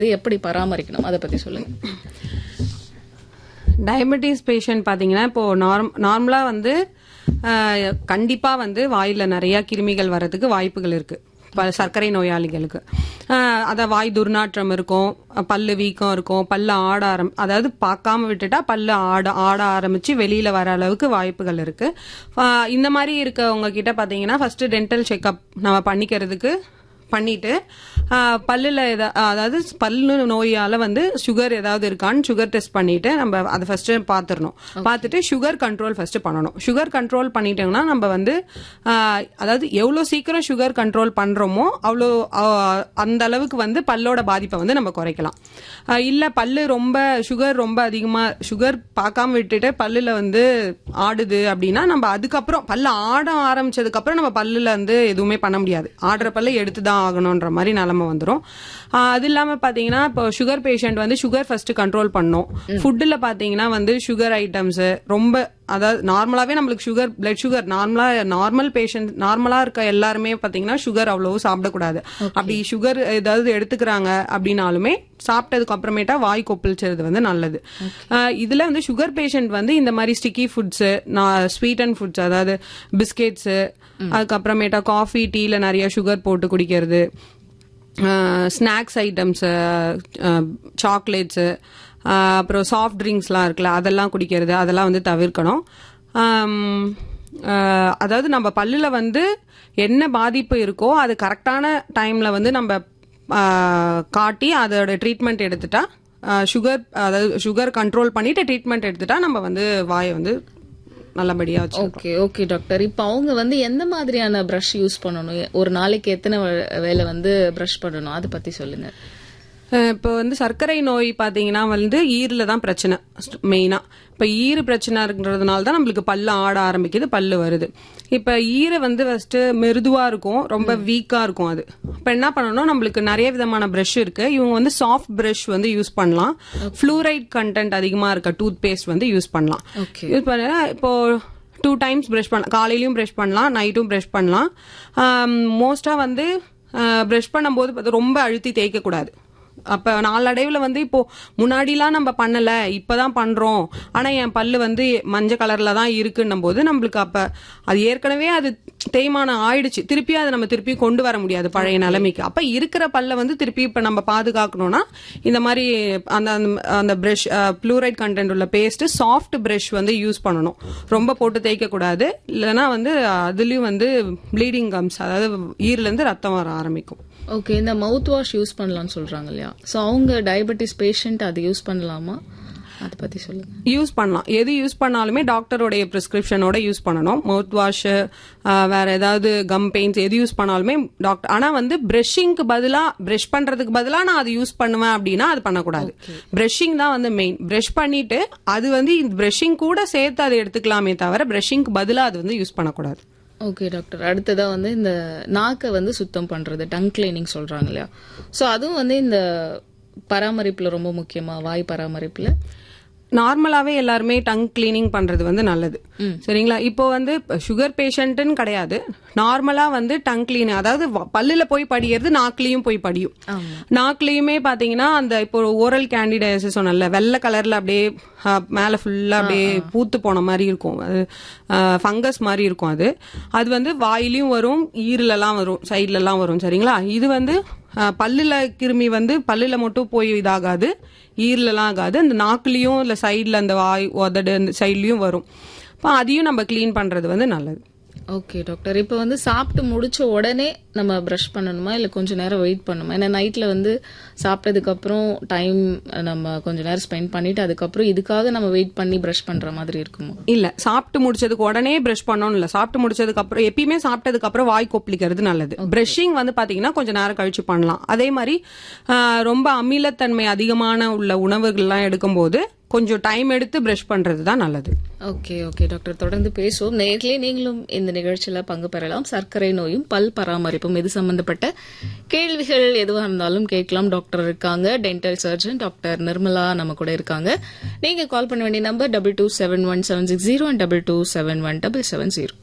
இது எப்படி பராமரிக்கணும் அதை பத்தி சொல்லுங்க டயபெட்டிஸ் பேஷண்ட் பார்த்தீங்கன்னா இப்போ நார்ம் நார்மலாக வந்து ஆஹ், கண்டிப்பா வந்து வாயில நிறைய கிருமிகள் வர்றதுக்கு வாய்ப்புகள் இருக்கு ப- சர்க்கரை நோயாளிகளுக்கு ஆஹ், அத வாய் துர்நாற்றம் இருக்கும் பல்லு வீக்கம் இருக்கும் பல்லு ஆட ஆரம் அதாவது பார்க்காம விட்டுட்டா பல்லு ஆட ஆட ஆரம்பிச்சு வெளியில வர அளவுக்கு வாய்ப்புகள் இருக்கு ஆஹ், இந்த மாதிரி இருக்கவங்க கிட்ட பாத்தீங்கன்னா ஃபர்ஸ்ட் டென்டல் செக்அப் நம்ம பண்ணிக்கிறதுக்கு பண்ணிட்டு ஆஹ், பல்லுல எதா அதாவது பல்லு நோயால வந்து சுகர் ஏதாவது இருக்கான்னு சுகர் டெஸ்ட் பண்ணிட்டு நம்ம அதை ஃபர்ஸ்ட் பாத்துறணும் பார்த்துட்டு சுகர் கண்ட்ரோல் ஃபர்ஸ்ட் பண்ணணும் சுகர் கண்ட்ரோல் பண்ணிட்டோம்னா நம்ம வந்து ஆஹ், அதாவது எவ்வளவு சீக்கிரம் சுகர் கண்ட்ரோல் பண்றோமோ அவ்வளோ ஆஹ், அந்த அளவுக்கு வந்து பல்லோட பாதிப்பை வந்து நம்ம குறைக்கலாம் ஆஹ், இல்ல பல்லு ரொம்ப சுகர் ரொம்ப அதிகமா சுகர் பார்க்காம விட்டுட்டு பல்லுல வந்து ஆடுது அப்படின்னா நம்ம அதுக்கப்புறம் பல்லு ஆட ஆரம்பிச்சதுக்கு அப்புறம் நம்ம பல்லுல வந்து எதுவுமே பண்ண முடியாது ஆடுற பல்ல எடுத்து தான் ஆகணும்ன்ற மாதிரி நிலைமை வந்துடும் அது இல்லாம பாத்தீங்கன்னா இப்போ சுகர் பேஷண்ட் வந்து சுகர் ஃபர்ஸ்ட் கண்ட்ரோல் பண்ணும் ஃபுட்டுல பாத்தீங்கன்னா வந்து சுகர் ஐட்டம்ஸ் ரொம்ப அதாவது நார்மலாவே நம்மளுக்கு சுகர் பிளட் சுகர் நார்மலா நார்மல் பேஷண்ட் நார்மலா இருக்க எல்லாருமே பாத்தீங்கன்னா சுகர் அவ்வளவு சாப்பிடக்கூடாது அப்படி சுகர் ஏதாவது எடுத்துக்கிறாங்க அப்படின்னாலுமே சாப்பிட்டதுக்கு அப்புறமேட்டா வாய் கொப்பளிச்சது வந்து நல்லது ஆஹ் இதுல வந்து சுகர் பேஷண்ட் வந்து இந்த மாதிரி sticky foods sweet and foods அதாவது பிஸ்கெட்ஸ் அதுக்கப்புறமேட்டா காஃபி டீல நிறைய சுகர் போட்டு குடிக்கிறது ஸ்நாக்ஸ் ஐட்டம்ஸ் சாக்லேட்ஸு அப்புறம் சாஃப்ட் ட்ரிங்க்ஸ்லாம் இருக்குல்ல அதெல்லாம் குடிக்கிறது அதெல்லாம் வந்து தவிர்க்கணும் ஆம், ஆஹ், அதாவது நம்ம பல்லுல வந்து என்ன பாதிப்பு இருக்கோ அது கரெக்டான டைம்ல வந்து நம்ம ஆஹ், காட்டி அதோட ட்ரீட்மெண்ட் எடுத்துட்டா சுகர் அதாவது சுகர் கண்ட்ரோல் பண்ணிட்டு ட்ரீட்மெண்ட் எடுத்துட்டா நம்ம வந்து வாயை வந்து நல்லபடியா வச்சு ஓகே ஓகே டாக்டர் இப்போ அவங்க வந்து எந்த மாதிரியான பிரஷ் யூஸ் பண்ணணும் ஒரு நாளைக்கு எத்தனை வே- வேளை வந்து பிரஷ் பண்ணணும் அதை பத்தி சொல்லுங்க அஹ் இப்போ வந்து சர்க்கரை நோய் பாத்தீங்கன்னா வந்து ஈரில் தான் பிரச்சனை மெயினா இப்போ ஈறு பிரச்சனை இருக்கிறதுனால தான் நம்மளுக்கு பல்லு ஆட ஆரம்பிக்குது பல்லு வருது இப்போ ஈரை வந்து ஃபர்ஸ்ட் மிருதுவா இருக்கும் ரொம்ப வீக்கா இருக்கும் அது இப்போ என்ன பண்ணணும் நம்மளுக்கு நிறைய விதமான பிரஷ் இருக்கு இவங்க வந்து சாஃப்ட் பிரஷ் வந்து யூஸ் பண்ணலாம் ஃப்ளூரைட் கண்டென்ட் அதிகமா இருக்க டூத் பேஸ்ட் வந்து யூஸ் பண்ணலாம் ஓகே யூஸ் பண்ண இப்போ டூ டைம்ஸ் ப்ரஷ் பண்ணலாம் காலையிலயும் ப்ரஷ் பண்ணலாம் நைட்டும் ப்ரஷ் பண்ணலாம் மோஸ்டா வந்து ப்ரஷ் பண்ணும்போது பாத்தா ரொம்ப அழுத்தி தேய்க்க கூடாது அப்ப நாளடைவுல வந்து இப்போ முன்னாடிலாம் நம்ம பண்ணல இப்பதான் பண்றோம் ஆனா என் பல்லு வந்து மஞ்சள் கலர்ல தான் இருக்குன்னும் போது நம்மளுக்கு அப்ப அது ஏற்கனவே அது தேய்மானம் ஆயிடுச்சு திருப்பி அதை நம்ம திருப்பி கொண்டு வர முடியாது பழைய நிலைமைக்கு அப்ப இருக்கிற பல்ல வந்து திருப்பி இப்ப நம்ம பாதுகாக்கணும்னா இந்த மாதிரி அந்த அந்த- அந்த பிரஷ் ப்ளூரைட் கண்டென்ட் உள்ள பேஸ்ட் சாஃப்ட் பிரஷ் வந்து யூஸ் பண்ணணும் ரொம்ப போட்டு தேய்க்க கூடாது இல்லைன்னா வந்து அதுலயும் வந்து ப்ளீடிங் கம்ஸ் அதாவது ஈரல இருந்து ரத்தம் வர ஆரம்பிக்கும் ஓகே இந்த மவுத் வாஷ் யூஸ் பண்ணலாம்னு சொல்றாங்க இல்லையா சோ அவங்க டயபெட்டிஸ் பேஷண்ட் அது யூஸ் பண்ணலாமா அதை பத்தி சொல்லுங்க யூஸ் பண்ணலாம் எது யூஸ் பண்ணாலுமே டாக்டருடைய பிரிஸ்கிரிப்ஷனோட யூஸ் பண்ணணும் மவுத் வாஷ் வேற ஏதாவது கம் பெயின்ஸ் எது யூஸ் பண்ணாலுமே டாக்டர் ஆனா வந்து பிரஷிங்க்கு பதிலா பிரஷ் பண்றதுக்கு பதிலா நான் அது யூஸ் பண்ணுவேன் அப்படின்னா அது பண்ணக்கூடாது பிரஷிங் தான் வந்து மெயின் பிரஷ் பண்ணிட்டு அது வந்து பிரஷிங் கூட சேர்த்து அதை எடுத்துக்கலாமே தவிர பிரஷிங்க்கு பதிலா அது வந்து யூஸ் பண்ணக்கூடாது ஓகே டாக்டர் அடுத்ததா வந்து இந்த நாக்கை வந்து சுத்தம் பண்றது டங் கிளீனிங் சொல்றாங்க இல்லையா சோ அதுவும் வந்து இந்த பராமரிப்புல ரொம்ப முக்கியமா வாய் பராமரிப்புல நார்மலாவே எல்லாருமே டங் கிளீனிங் பண்றது வந்து நல்லது சரிங்களா இப்போ வந்து சுகர் பேஷண்ட்னு கிடையாது நார்மலா வந்து டங் கிளீன் அதாவது வ- பல்லுல போய் படிக்கிறது நாக்குலயும் போய் படியும் ஆமா நாக்குலயுமே பாத்தீங்கன்னா அந்த இப்போ ஓரல் கேண்டிடைசஸ் சொன்னல வெள்ளை கலர்ல அப்படியே அஹ், மேல ஃபுல்லா அப்படியே பூத்து போன மாதிரி இருக்கும் அது ஃபங்கஸ் மாதிரி இருக்கும் அது அது வந்து வாயிலையும் வரும் ஈரலெல்லாம் வரும் சைட்ல எல்லாம் வரும் சரிங்களா இது வந்து அஹ், பல்லுல கிருமி வந்து பல்லுல மட்டும் போய் இதாகாது ஈரலெல்லாம் ஆகாது அந்த நாக்குலயும் இல்ல சைடுல அந்த வாய் உதடு அந்த சைட்லயும் வரும் அப்ப அதையும் நம்ம க்ளீன் பண்றது வந்து நல்லது ஓகே டாக்டர் இப்போ வந்து சாப்பிட்டு முடிச்ச உடனே நம்ம ப்ரஷ் பண்ணணுமா இல்ல கொஞ்ச நேரம் வெயிட் பண்ணணுமா ஏன்னா நைட்ல வந்து சாப்பிட்டதுக்கு அப்புறம் டைம் நம்ம கொஞ்ச நேரம் ஸ்பெண்ட் பண்ணிட்டு அதுக்கப்புறம் இதுக்காக நம்ம வெயிட் பண்ணி ப்ரஷ் பண்ற மாதிரி இருக்குமா இல்ல சாப்பிட்டு முடிச்சதுக்கு உடனே பிரஷ் பண்ணணும் இல்ல சாப்பிட்டு முடிச்சதுக்கு அப்புறம் எப்பயுமே சாப்பிட்டதுக்கு அப்புறம் வாய் கொப்பளிக்கிறது நல்லது பிரஷிங் வந்து பாத்தீங்கன்னா கொஞ்ச நேரம் கழிச்சு பண்ணலாம் அதே மாதிரி ஆஹ், ரொம்ப அமிலத்தன்மை அதிகமான உள்ள உணவுகள்லாம் எடுக்கும்போது கொஞ்சம் டைம் எடுத்து பிரஷ் பண்றது தான் நல்லது ஓகே ஓகே டாக்டர் தொடர்ந்து பேசுவோம் நேர்களே நீங்களும் இந்த நிகழ்ச்சியில பங்கு பெறலாம் சர்க்கரை நோயும் பல் பராமரிப்பும் இது சம்பந்தப்பட்ட கேள்விகள் எதுவாக இருந்தாலும் கேட்கலாம் டாக்டர் இருக்காங்க டென்டல் சர்ஜன் டாக்டர் நிர்மலா நம்ம கூட இருக்காங்க நீங்க கால் பண்ண வேண்டிய number double two seven one seven six zero and double two seven one double seven zero